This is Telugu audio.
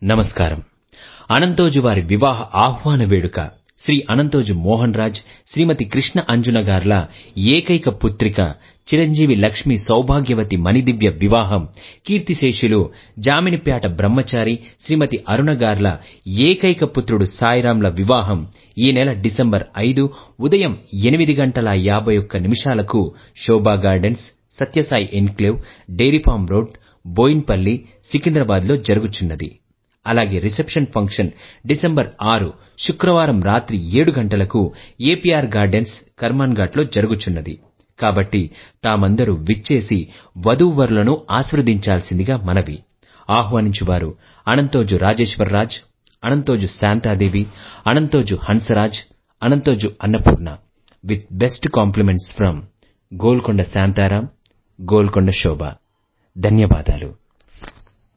నమస్కారం అనంతోజు వారి వివాహ ఆహ్వాన వేడుక శ్రీ అనంతోజు మోహన్ రాజ్ శ్రీమతి కృష్ణ అంజున గార్ల ఏకైక పుత్రిక చిరంజీవి లక్ష్మి సౌభాగ్యవతి మణిదివ్య వివాహం కీర్తిశేషులు జామినిపేట బ్రహ్మచారి శ్రీమతి అరుణ గార్ల ఏకైక పుత్రుడు సాయిరాంల వివాహం ఈ నెల డిసెంబర్ 5 ఉదయం 8 గంటల 51 నిమిషాలకు Shobha gardens Satyasai enclave dairy farm road Bowenpally Secunderabad లో జరుగుచున్నది అలాగే రిసెప్షన్ ఫంక్షన్ డిసెంబర్ 6 శుక్రవారం రాత్రి 7 గంటలకు ఏపీఆర్ గార్డెన్స్ కర్మాన్ ఘాట్ లో జరుగుచున్నది కాబట్టి తామందరూ విచ్చేసి వధూవరులను ఆశీర్వదించాల్సిందిగా మనవి ఆహ్వానించువారు Ananthoju Rajeshwarraj Ananthoju Shantadevi Ananthoju Hansraj Ananthoju Annapurna with best compliments from Golconda Shantaram Golconda Shobha ధన్యవాదాలు